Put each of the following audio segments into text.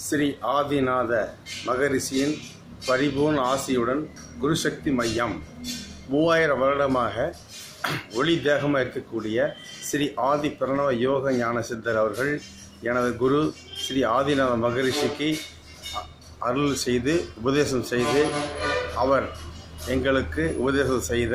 ஸ்ரீ ஆதிநாத மகரிஷியின் பரிபூர்ண ஆசியுடன் குருசக்தி மையம் மூவாயிரம் வருடமாக ஒளி தேகமாக இருக்கக்கூடிய ஸ்ரீ ஆதி பிரணவ யோக ஞான சித்தர் அவர்கள் எனது குரு ஸ்ரீ ஆதிநாத மகரிஷிக்கு அ- அருள் செய்து உபதேசம் செய்து அவர் எங்களுக்கு உபதேசம் செய்த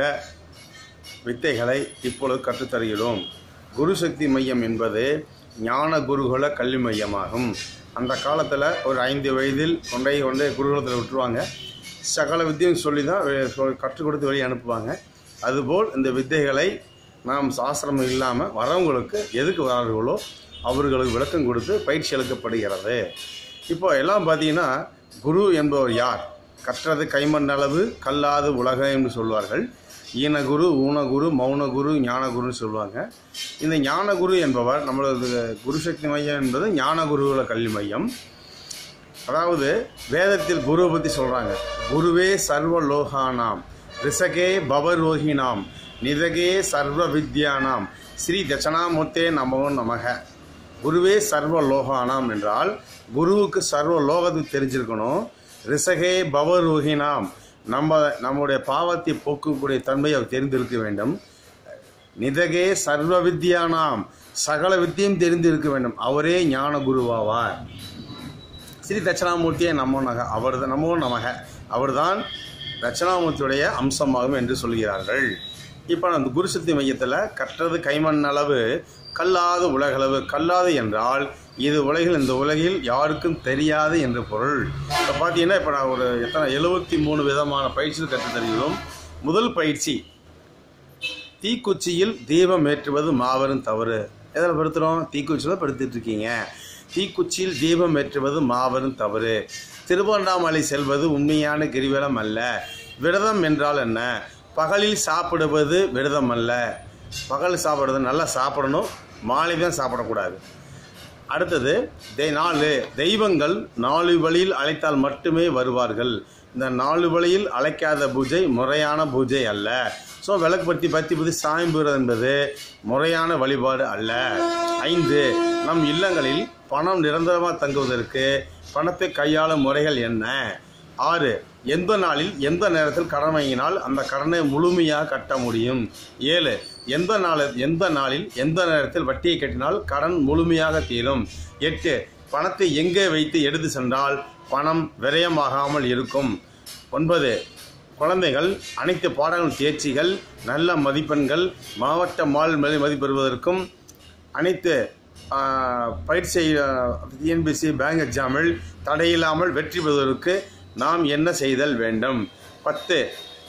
வித்தைகளை இப்பொழுது கற்றுத்தருகிறோம் குருசக்தி மையம் என்பது ஞான குருகுல கல்வி மையமாகும் அந்த காலத்தில் ஒரு ஐந்து வயதில் கொண்டை கொண்டு குருகுலத்தில் விட்டுருவாங்க சகல வித்தையும் சொல்லி தான் வெ- சொ- கற்றுக் கொடுத்து வெளியே அனுப்புவாங்க அதுபோல் இந்த வித்தைகளை நாம் சாஸ்திரம் இல்லாமல் வரவங்களுக்கு எதுக்கு வரார்களோ அவர்களுக்கு விளக்கம் கொடுத்து பயிற்சி அளிக்கப்படுகிறது இப்போ எல்லாம் பார்த்தீங்கன்னா குரு என்பவர் யார் கற்றது கைமண் அளவு கல்லாது உலகம் என்று சொல்வார்கள் ஈனகுரு ஊனகுரு மௌனகுரு ஞானகுருன்னு சொல்லுவாங்க இந்த ஞானகுரு என்பவர் நம்மளது குருசக்தி மையம் என்பது ஞானகுருகுல கல்வி மையம் அதாவது வேதத்தில் குருவை பற்றி சொல்கிறாங்க குருவே சர்வ லோகானாம் ரிசகே பவரோகினாம் நிதகே சர்வ வித்யானாம் ஸ்ரீ தட்சணாமூர்த்தே நமோ நமக குருவே சர்வ லோகானாம் என்றால் குருவுக்கு சர்வ லோகத்துக்கு தெரிஞ்சிருக்கணும் ரிசகே பவரோகினாம் நம்ம நம்முடைய பாவத்தை போக்கக்கூடிய தன்மை அவர் தெரிந்திருக்க வேண்டும் நிதகே சர்வ வித்யானாம் சகல வித்தியும் தெரிந்திருக்க வேண்டும் அவரே ஞான குருவாவார் ஸ்ரீ தட்சிணாமூர்த்தியை நமோ நக அவர் நமோ நமக அவர்தான் தட்சிணாமூர்த்தியுடைய அம்சமாகும் என்று சொல்கிறார்கள் இப்போ அந்த குருசக்தி மையத்தில் கற்றது கைமண் அளவு கல்லாத உலகளவு கல்லாது என்றால் இது உலகில் இந்த உலகில் யாருக்கும் தெரியாது என்று பொருள் இப்போ பார்த்தீங்கன்னா இப்போ நான் ஒரு எத்தனை எழுபத்தி மூணு விதமான பயிற்சிகள் கற்றுத் தருகிறோம் முதல் பயிற்சி தீக்குச்சியில் தீபம் ஏற்றுவது மாபெரும் தவறு எதில் படுத்துகிறோம் தீக்குச்சியில் படுத்துட்டு இருக்கீங்க தீக்குச்சியில் தீபம் ஏற்றுவது மாபெரும் தவறு திருவண்ணாமலை செல்வது உண்மையான கிரிவலம் அல்ல விரதம் என்றால் என்ன பகலில் சாப்பிடுவது விரதம் அல்ல பகல் சாப்பிடுறது நல்லா சாப்பிடணும் மாலை தான் சாப்பிடக்கூடாது அடுத்தது தெ- நாலு தெய்வங்கள் நாலு வழியில் அழைத்தால் மட்டுமே வருவார்கள் இந்த நாலு வழியில் அழைக்காத பூஜை முறையான பூஜை அல்ல ஸோ விளக்கு பற்றி பற்றி பற்றி சாயம் பெறுவது என்பது முறையான வழிபாடு அல்ல ஐந்து நம் இல்லங்களில் பணம் நிரந்தரமாக தங்குவதற்கு பணத்தை கையாளும் முறைகள் என்ன ஆறு எந்த நாளில் எந்த நேரத்தில் கடன் வாங்கினால் அந்த கடனை முழுமையாக கட்ட முடியும் ஏழு எந்த நாள் எந்த நாளில் எந்த நேரத்தில் வட்டியை கட்டினால் கடன் முழுமையாக தீரும் எட்டு பணத்தை எங்கே வைத்து எடுத்து சென்றால் பணம் விரயமாகாமல் இருக்கும் ஒன்பது குழந்தைகள் அனைத்து பாடங்கள் தேர்ச்சிகள் நல்ல மதிப்பெண்கள் மாவட்ட மால் மேல் மதிப்பு பெறுவதற்கும் அனைத்து ஆ, பயிற்சி டிஎன்பிசி பேங்க் எக்ஸாமில் தடையில்லாமல் வெற்றி பெறுவதற்கு நாம் என்ன செய்தல் வேண்டும் பத்து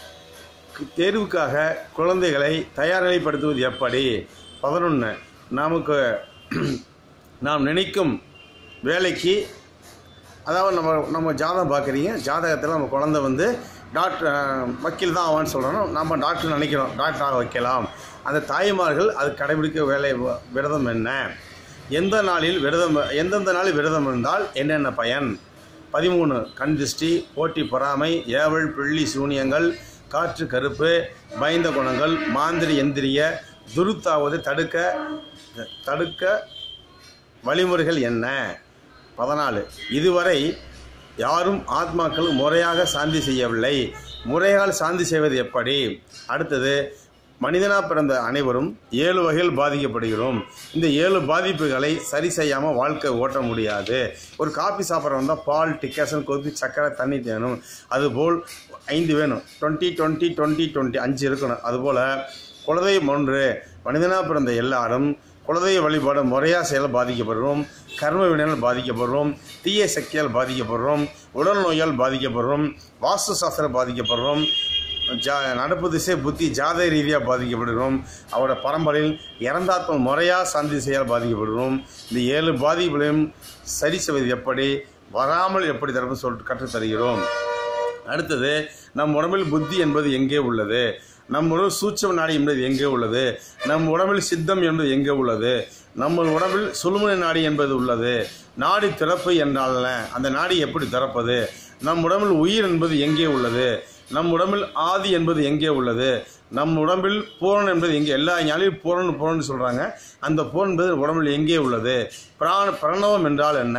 தேர்வுக்காக குழந்தைகளை தயார் நிலைப்படுத்துவது எப்படி பதினொன்று நமக்கு நாம் நினைக்கும் வேலைக்கு அதாவது நம்ம நம்ம ஜாதகம் பார்க்குறீங்க ஜாதகத்தில் நம்ம குழந்தை வந்து டாக்டர் அஹ், வக்கீல் தான் ஆவான்னு சொல்கிறோம் நம்ம டாக்டர் நினைக்கிறோம் டாக்டர் ஆக வைக்கலாம் அந்த தாய்மார்கள் அது கடைபிடிக்க வேலை வ- விரதம் என்ன எந்த நாளில் விரதம் எந்தெந்த நாளில் விரதம் இருந்தால் என்னென்ன பயன் பதிமூணு கண் திருஷ்டி போட்டி பொறாமை ஏவல் பிள்ளி சூனியங்கள் காற்று கருப்பு பயந்த குணங்கள் மாந்திரி எந்திரிய துருத்தாவதை தடுக்க தடுக்க வழிமுறைகள் என்ன பதினாலு இதுவரை யாரும் ஆத்மாக்கள் முறையாக சாந்தி செய்யவில்லை முறையால் சாந்தி செய்வது எப்படி அடுத்தது மனிதனாக பிறந்த அனைவரும் ஏழு வகையில் பாதிக்கப்படுகிறோம் இந்த ஏழு பாதிப்புகளை சரி செய்யாமல் வாழ்க்கை ஓட்ட முடியாது ஒரு காபி சாப்பிட்றவன் தான் பால் டிக்காசன் கொதி சக்கரை தண்ணி வேணும் அதுபோல் ஐந்து வேணும் டுவெண்ட்டி டுவெண்ட்டி டுவெண்ட்டி டுவெண்ட்டி அஞ்சு இருக்கணும் அதுபோல் குலதெய்வம் ஒன்று மனிதனாக பிறந்த எல்லாரும் குலதெய்வ வழிபாடு முறையாக செயல பாதிக்கப்படுறோம் கர்ம வினையால் பாதிக்கப்படுறோம் தீய சக்தியால் பாதிக்கப்படுறோம் உடல் நோயால் பாதிக்கப்படுறோம் வாஸ்து சாஸ்திரம் பாதிக்கப்படுறோம் ஜா நடப்பு திசை புத்தி ஜாதக ரீதியாக பாதிக்கப்படுகிறோம் அவரோட பரம்பரையில் இறந்தாத்ம முறையாக சாந்தி செயல் பாதிக்கப்படுகிறோம் இந்த ஏழு பாதிப்புகளையும் சரி செய்வது எப்படி வராமல் எப்படி தரப்பு சொல்லிட்டு கற்றுத் தருகிறோம் அடுத்தது நம் உடம்பில் புத்தி என்பது எங்கே உள்ளது நம் உடல் சூட்சம நாடி என்பது எங்கே உள்ளது நம் உடம்பில் சித்தம் என்பது எங்கே உள்ளது நம்ம உடம்பில் சுழுமுனை நாடி என்பது உள்ளது நாடி திறப்பு என்றால் என்ன? அந்த நாடி எப்படி திறப்பது நம் உடம்பில் உயிர் என்பது எங்கே உள்ளது நம் உடம்பில் ஆதி என்பது எங்கே உள்ளது நம் உடம்பில் பூரணம் என்பது எங்கே எல்லா ஞானிலும் பூரணம் பூரணம்னு சொல்கிறாங்க அந்த பூரணம் என்பது உடம்பில் எங்கே உள்ளது பிராண பிரணவம் என்றால் என்ன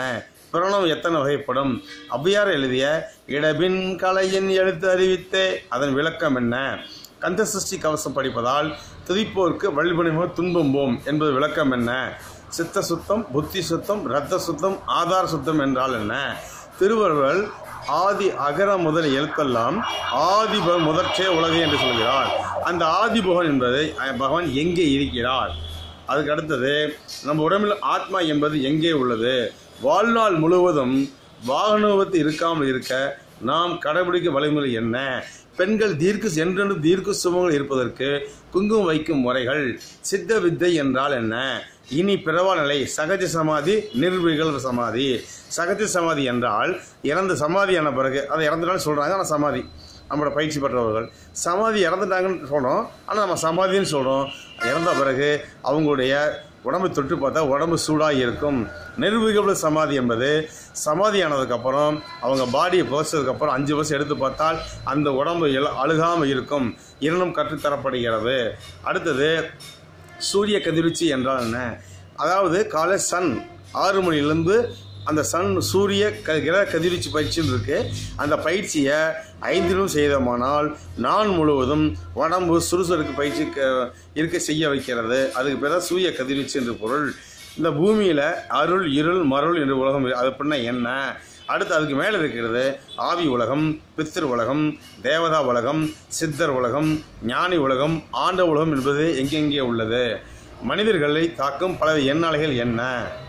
பிரணவம் எத்தனை வகைப்படும் ஔவையார் எழுதிய இடபின் கலையின் எழுத்து அறிவித்தே அதன் விளக்கம் என்ன கந்த சஷ்டி கவசம் படிப்பதால் துதிப்போருக்கு வழிபணிமோ துன்பம் போம் என்பது விளக்கம் என்ன சித்த சுத்தம் புத்தி சுத்தம் இரத்த சுத்தம் ஆதார சுத்தம் என்றால் என்ன திருவள்ளுவர் ஆதி அகர முதல் எழுத்தெல்லாம் ஆதி ப- முதற்றே உலகு என்று சொல்கிறார் அந்த ஆதி பகவான் என்பதை அஹ், பகவான் எங்கே இருக்கிறார் அதுக்கு அடுத்தது நம்ம உடம்பில் ஆத்மா என்பது எங்கே உள்ளது வாழ்நாள் முழுவதும் வாகனோபத்து இருக்காமல் இருக்க நாம் கடைபிடிக்கும் வழிமுறை என்ன பெண்கள் தீர்க்க என்றென்று தீர்க்க சுமங்கள் இருப்பதற்கு குங்குமம் வைக்கும் முறைகள் சித்த வித்தை என்றால் என்ன இனி பிறவா நிலை சகஜ சமாதி நிர்விகல் சமாதி சகஜ சமாதி என்றால் இறந்த சமாதியான பிறகு அதை இறந்துட்டாலும் சொல்கிறாங்க ஆனால் சமாதி நம்மளோட பயிற்சி பெற்றவர்கள் சமாதி இறந்துட்டாங்கன்னு சொல்கிறோம் ஆனால் நம்ம சமாதின்னு சொல்கிறோம் இறந்த பிறகு அவங்களுடைய உடம்பை தொட்டு பார்த்தா உடம்பு சூடாக இருக்கும் நிர்விகல்ப சமாதி என்பது சமாதி ஆனதுக்கப்புறம் அவங்க பாடியை புதைச்சதுக்கப்புறம் அஞ்சு வருஷம் எடுத்து பார்த்தால் அந்த உடம்பு எல- அழுகாமல் இருக்கும் இரண்டும் கற்றுத்தரப்படுகிறது அடுத்தது சூரிய கதிர்வீச்சு என்றால் என்ன அதாவது காலை சன் ஆறு மணிலேருந்து அந்த சன் சூரிய க கிரக கதிர்வீச்சு பயிற்சின்னு இருக்கு அந்த பயிற்சியை ஐந்திலும் செய்தோமானால் நாள் முழுவதும் உடம்பு சுறுசுறுக்கு பயிற்சி க- இருக்க செய்ய வைக்கிறது அதுக்கு பேர் தான் சூரிய கதிர்வீச்சு என்று பொருள் இந்த பூமியில் அருள் இருள் மருள் என்று உலகம் இருக்கு. அது அப்படின்னா என்ன அடுத்து அதுக்கு மேலே இருக்கிறது ஆவி உலகம் பித்திரு உலகம் தேவதா உலகம் சித்தர் உலகம் ஞானி உலகம் ஆண்ட உலகம் என்பது எங்கெங்கே உள்ளது மனிதர்களை தாக்கும் பல எண்ணாலைகள் என்ன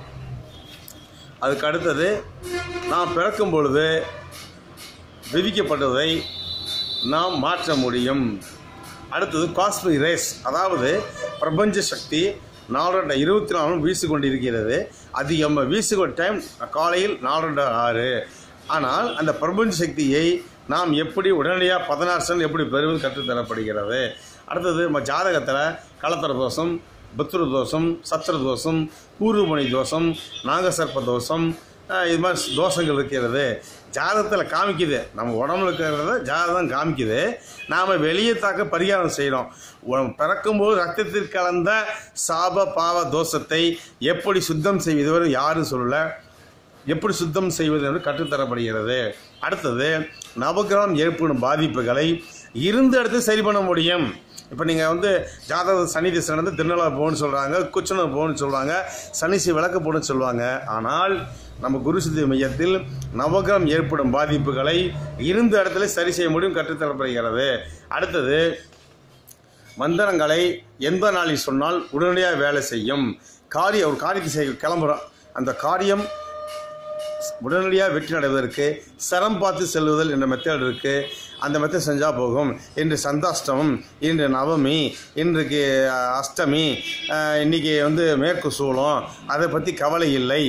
அதுக்கு அடுத்தது நாம் பிறக்கும் பொழுது விதிக்கப்பட்டதை நாம் மாற்ற முடியும் அடுத்தது காஸ்மிக் ரேஸ் அதாவது பிரபஞ்ச சக்தி நாலரை இருபத்தி நாலும் வீசி கொண்டிருக்கிறது அதிகம் வீசுகிற டைம் காலையில் நாலரை ஆறு ஆனால் அந்த பிரபஞ்ச சக்தியை நாம் எப்படி உடனடியாக பதினாறு சன் எப்படி பெறுவது கற்றுத்தரப்படுகிறது அடுத்தது நம்ம ஜாதகத்தில் கலத்தர தோஷம் புத்திர தோஷம் சத்திர தோஷம் பூர்வமணி தோஷம் நாகசர்ப்ப தோஷம் அஹ் இது மாதிரி தோஷங்கள் இருக்கிறது ஜாதகத்தில் காமிக்குது நம்ம உடம்புல இருக்கிறத ஜாதகம் காமிக்குது நாம் வெளியே தாக்க பரிகாரம் செய்கிறோம் உ- பிறக்கும்போது ரத்தத்தில் கலந்த சாப பாவ தோஷத்தை எப்படி சுத்தம் செய்வது இதுவரை யாரும் சொல்லலை எப்படி சுத்தம் செய்வது என்று கற்றுத்தரப்படுகிறது அடுத்தது நவகிரகம் ஏற்படும் பாதிப்புகளை இருந்த இடத்துல சரி பண்ண முடியும் இப்போ நீங்கள் வந்து ஜாதக சனி திசை நடந்து திருநெல்வேலி போகணும்னு சொல்கிறாங்க குச்சனூர் போகணும்னு சொல்லுவாங்க சனிசி விளக்கு போகணும்னு சொல்லுவாங்க ஆனால் நம்ம குரு சித்தி மையத்தில் நவகிரகம் ஏற்படும் பாதிப்புகளை இருந்த இடத்துல சரி செய்ய முடியும் கற்றுத்தரப்படுகிறது அடுத்தது மந்திரங்களை எந்த நாளில் சொன்னால் உடனடியாக வேலை செய்யும் காரியம் ஒரு காரியத்தை செய்ய கிளம்புறோம் அந்த காரியம் உடனடியாக வெற்றி அடைவதற்கு சரம் பார்த்து செல்லுதல் என்ற மெத்தட் இருக்குது அந்த மெத்தட் செஞ்சால் போகும் இன்று சந்தாஷ்டமம் இன்று நவமி இன்றைக்கு அஹ், அஷ்டமி அஹ், இன்னைக்கு வந்து மேற்கு சூலம் அதை பற்றி கவலை இல்லை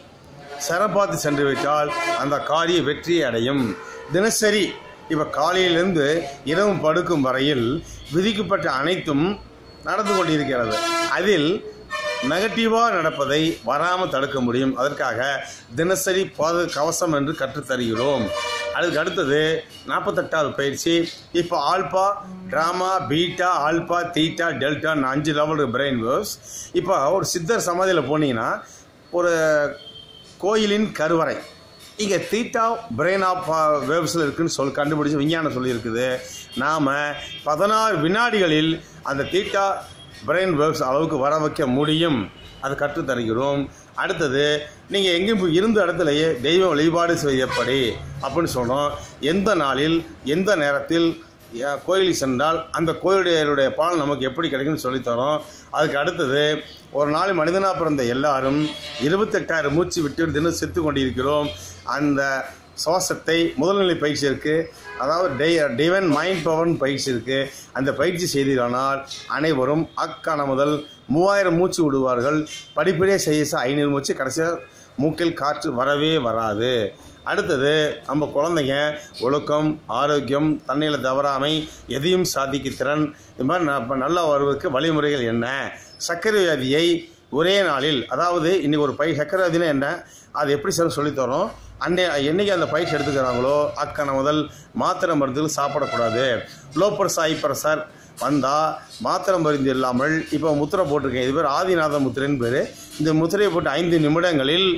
சரம் பார்த்து சென்று விட்டால் அந்த காரிய வெற்றியை அடையும் தினசரி இப்போ காலையிலிருந்து இரவு படுக்கும் வரையில் விதிக்கப்பட்ட அனைத்தும் நடந்து கொண்டிருக்கிறது அதில் நெகட்டிவாக நடப்பதை வராமல் தடுக்க முடியும் அதற்காக தினசரி பாத கவசம் என்று கற்றுத்தருகிறோம் அதுக்கு அடுத்தது நாற்பத்தெட்டாவது பயிற்சி இப்போ alpha drama beta alpha theta டெல்டான்னு அஞ்சு லெவல் பிரெயின் வேவ்ஸ் இப்போ ஒரு சித்தர் சமாதியில் போனீங்கன்னா ஒரு கோயிலின் கருவறை இங்கே தீட்டா பிரெயின் ஆஃப் வேவ்ஸில் இருக்குன்னு சொல் கண்டுபிடிச்சு விஞ்ஞானம் சொல்லியிருக்குது நாம் பதினாறு வினாடிகளில் அந்த தீட்டா பிரெயின் வேவ்ஸ் அளவுக்கு வர வைக்க முடியும் அது கற்றுத் தருகிறோம் அடுத்தது நீங்கள் எங்கேயும் போய் இருந்த இடத்துலையே தெய்வ வழிபாடு செய்யப்படி அப்படின்னு சொன்னோம் எந்த நாளில் எந்த நேரத்தில் யா- கோயிலுக்கு சென்றால் அந்த கோயிலுடைய பால் நமக்கு எப்படி கிடைக்கும்னு சொல்லித்தரோம் அதுக்கு அடுத்தது ஒரு நாள் மனிதனாக பிறந்த எல்லாரும் இருபத்தெட்டாயிரம் மூச்சு விட்டு தினம் செத்து கொண்டிருக்கிறோம் அந்த சுவாசத்தை முதல்நிலை பயிற்சி இருக்குது அதாவது டை டிவைன் மைண்ட் பவர்னு பயிற்சி இருக்குது அந்த பயிற்சி செய்தீர்களானால் அனைவரும் அக்கான முதல் மூவாயிரம் மூச்சு விடுவார்கள் படிப்படியாக செய்ய செய்ய ஐநூறு மூச்சு கடைசியாக மூக்கில் காற்று வரவே வராது அடுத்தது நம்ம குழந்தைங்க ஒழுக்கம் ஆரோக்கியம் தண்ணியில் தவறாமை எதையும் சாதிக்க திறன் இது மாதிரி ந- இப்ப நல்லா வருவதற்கு வழிமுறைகள் என்ன சர்க்கரை வியாதியை ஒரே நாளில் அதாவது இன்னைக்கு ஒரு பயிர் சர்க்கரை வியாதினா என்ன அது எப்படி சார் சொல்லித்தரோம் அன்னை என்னைக்கு அந்த பயிற்சி எடுத்துக்கிறாங்களோ அக்கனை முதல் மாத்திரை மருந்துகள் சாப்பிடக்கூடாது லோ ப்ரெஷர் ஹை ப்ரெஷர் வந்தால் மாத்திரை மருந்து இல்லாமல் இப்போ முத்திரை போட்டிருக்கேன் இது பேர் ஆதிநாத முத்திரைன்னு பேர் இந்த முத்திரையை போட்டு ஐந்து நிமிடங்களில்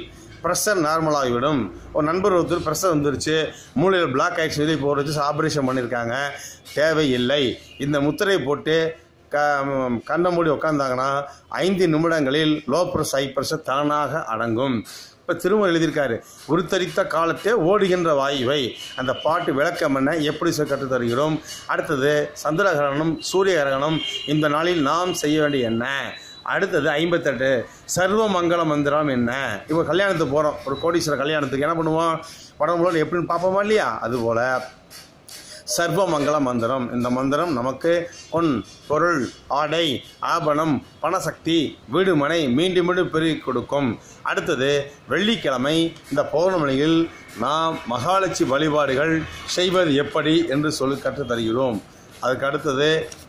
ப்ரெஷர் நார்மல் ஆகிவிடும் ஒரு நண்பர் ஒருத்தர் ப்ரெஷர் வந்துருச்சு மூளையில் பிளாக் ஆயிடுச்சு இதை இப்போ வச்சு ஆப்ரேஷன் பண்ணியிருக்காங்க தேவையில்லை இந்த முத்திரை போட்டு க கண்ணை மூடி உட்காந்தாங்கன்னா ஐந்து நிமிடங்களில் லோ ப்ரெஷர் ஹை ப்ரெஷர் தானாக அடங்கும் இப்போ திரும்ப எழுதியிருக்காரு உருத்தரித்த காலத்தே ஓடுகின்ற வாயுவை அந்த பாட்டு விளக்கம் என்ன எப்படி சொ- கற்றுத் தருகிறோம் அடுத்தது சந்திரகிரகணம் சூரிய கிரகணம் இந்த நாளில் நாம் செய்ய வேண்டிய என்ன அடுத்தது ஐம்பத்தெட்டு சர்வ மங்கள மந்திரம் என்ன இப்போ கல்யாணத்துக்கு போகிறோம் ஒரு கோடீஸ்வரர் கல்யாணத்துக்கு என்ன பண்ணுவோம் உடம்புல எப்படின்னு பார்ப்போமா இல்லையா அதுபோல் சர்வ மங்கள மந்திரம் இந்த மந்திரம் நமக்கு பொன் பொருள் ஆடை ஆபணம் பணசக்தி வீடு மனை மீண்டும் மீண்டும் பெருகி கொடுக்கும் அடுத்தது வெள்ளிக்கிழமை இந்த பௌர்ணமியில் நாம் மகாலட்சுமி வழிபாடுகள் செய்வது எப்படி என்று சொல்லி கற்றுத் தருகிறோம் அதுக்கு அடுத்தது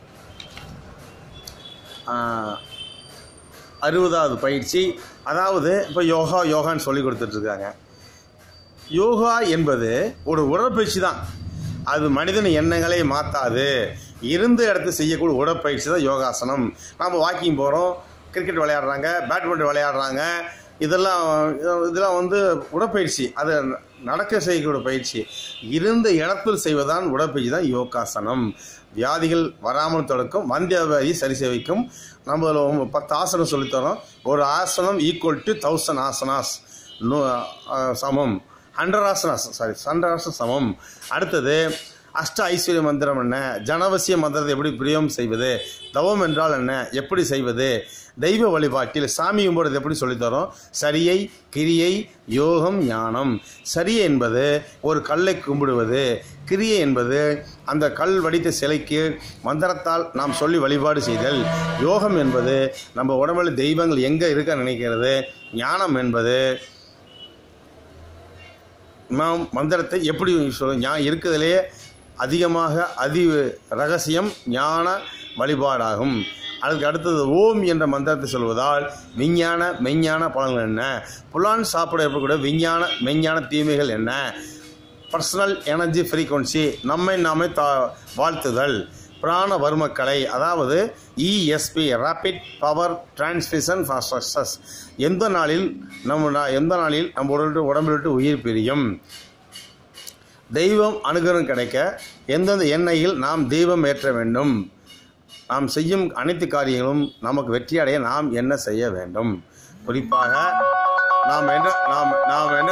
ஆஹ், அறுபதாவது பயிற்சி அதாவது இப்போ யோகா யோகான்னு சொல்லி கொடுத்துட்ருக்காங்க யோகா என்பது ஒரு உடற்பயிற்சி தான் அது மனிதன் எண்ணங்களை மாற்றாது இருந்த இடத்து செய்யக்கூடிய உடற்பயிற்சி தான் யோகாசனம் நம்ம வாக்கிங் போகிறோம் கிரிக்கெட் விளையாடுறாங்க பேட்மிண்டன் விளையாடுறாங்க இதெல்லாம் இதெல்லாம் வந்து உடற்பயிற்சி அது நடக்க செய்யக்கூடிய பயிற்சி இருந்த இடத்தில் செய்வதான் உடற்பயிற்சி தான் யோகாசனம் வியாதிகள் வராமல் தடுக்கும் வந்தியாவியாதி சரி செய்விக்கும் நம்ம ஒரு பத்து ஆசனம் சொல்லித்தரோம் ஒரு ஆசனம் ஈக்குவல் டு தௌசண்ட் ஆசனாஸ் நூ அஹ், சமம் ஹண்ட்ரட் ஆசனாஸ் சாரி ஹண்ட்ரட் ஆசனம் சமம் அடுத்தது அஷ்ட ஐஸ்வர்ய மந்திரம் என்ன ஜனவசிய மந்திரத்தை எப்படி பிரியம் செய்வது தவம் என்றால் என்ன எப்படி செய்வது தெய்வ வழிபாட்டில் சாமி கும்பிடுறது எப்படி சொல்லித்தரோம் சரியை கிரியை யோகம் ஞானம் சரியை என்பது ஒரு கல்லை கும்பிடுவது கிரியை என்பது அந்த கல் வடித்த சிலைக்கு மந்திரத்தால் நாம் சொல்லி வழிபாடு செய்தல் யோகம் என்பது நம்ம உடம்புல தெய்வங்கள் எங்கே இருக்க நினைக்கிறது ஞானம் என்பது நாம் மந்திரத்தை எப்படி சொல்ல ஞா இருக்கிறதுலேயே அதிகமாக அதி ரகசியம் ஞான வழிபாடாகும் அதுக்கு அடுத்தது ஓம் என்ற மந்திரத்தை சொல்வதால் விஞ்ஞான மெஞ்ஞான பலன்கள் என்ன புலான் சாப்பிட ஏற்படக்கூடிய விஞ்ஞான மெஞ்ஞான தீமைகள் என்ன பர்சனல் எனர்ஜி ஃப்ரீக்வன்சி நம்மை நாமே தா வாழ்த்துதல் பிராண வர்மக்கலை அதாவது ESP rapid power transmission for success எந்த நாளில் நம்ம நா- எந்த நாளில் நம்ம உடல் உடம்பில் விட்டு உயிர் பிரியும் தெய்வம் அனுகிரகம் கிடைக்க எந்தெந்த எண்ணெயில் நாம் தெய்வம் ஏற்ற வேண்டும் நாம் செய்யும் அனைத்து காரியங்களும் நமக்கு வெற்றி அடைய நாம் என்ன செய்ய வேண்டும் குறிப்பாக நாம் என்ன நாம் நாம் என்ன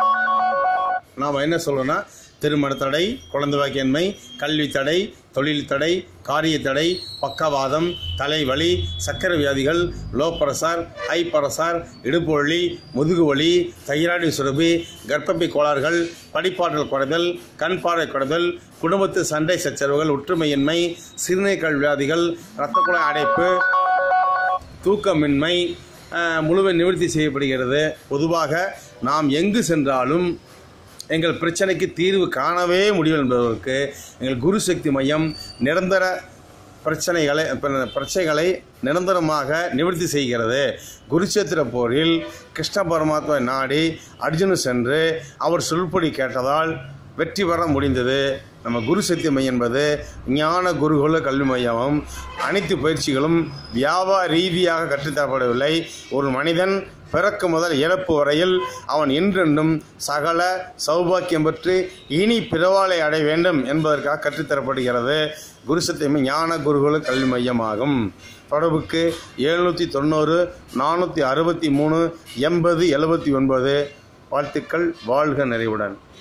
நாம் என்ன சொல்றோம்னா திருமண தடை குழந்தை வாக்கியன்மை கல்வி தடை தொழில் தடை காரிய தடை பக்கவாதம் தலைவலி சக்கரை வியாதிகள் லோ பிரஷர் ஹை பிரஷர் இடுப்பு வலி முதுகு வலி தைராய்டு சுரபி கர்ப்பப்பை கோளாறுகள் படிப்பாற்றல் குறைதல் கண் பார்வை குறைதல் குடும்பத்து சண்டை சச்சரவுகள் ஒற்றுமையின்மை சிறுநீர்கள் வியாதிகள் இரத்த குழாய் அடைப்பு தூக்கமின்மை அஹ், முழுமை நிவர்த்தி செய்யப்படுகிறது பொதுவாக நாம் எங்கு சென்றாலும் எங்கள் பிரச்சனைக்கு தீர்வு காணவே முடியும் என்பதற்கு எங்கள் குரு சக்தி மையம் நிரந்தர பிரச்சனைகளை பிர- பிரச்சனைகளை நிரந்தரமாக நிவர்த்தி செய்கிறது குருச்சேத்திர போரில் கிருஷ்ண பரமாத்மா நாடி அர்ஜுனன் சென்று அவர் சொல்படி கேட்டதால் வெற்றி பெற முடிந்தது நம்ம குரு சக்தி மையம் என்பது ஞான குருகுல கல்வி மையமும் அனைத்து பயிற்சிகளும் வியாபார ரீதியாக கற்றுத்தரப்படவில்லை ஒரு மனிதன் பிறக்கு முதல் இறப்பு வரையில் அவன் என்றென்றும் சகல சௌபாக்கியம் பெற்று இனி பிறவாளை அடைய வேண்டும் என்பதற்காக கற்றுத்தரப்படுகிறது குருசத்தியமை ஞான குருகுல கல்வி மையமாகும் தொடர்புக்கு எழுநூற்றி தொண்ணூறு நானூற்றி அறுபத்தி மூணு எண்பது எழுபத்தி ஒன்பது வாழ்த்துக்கள் வாழ்க நிறைவுடன்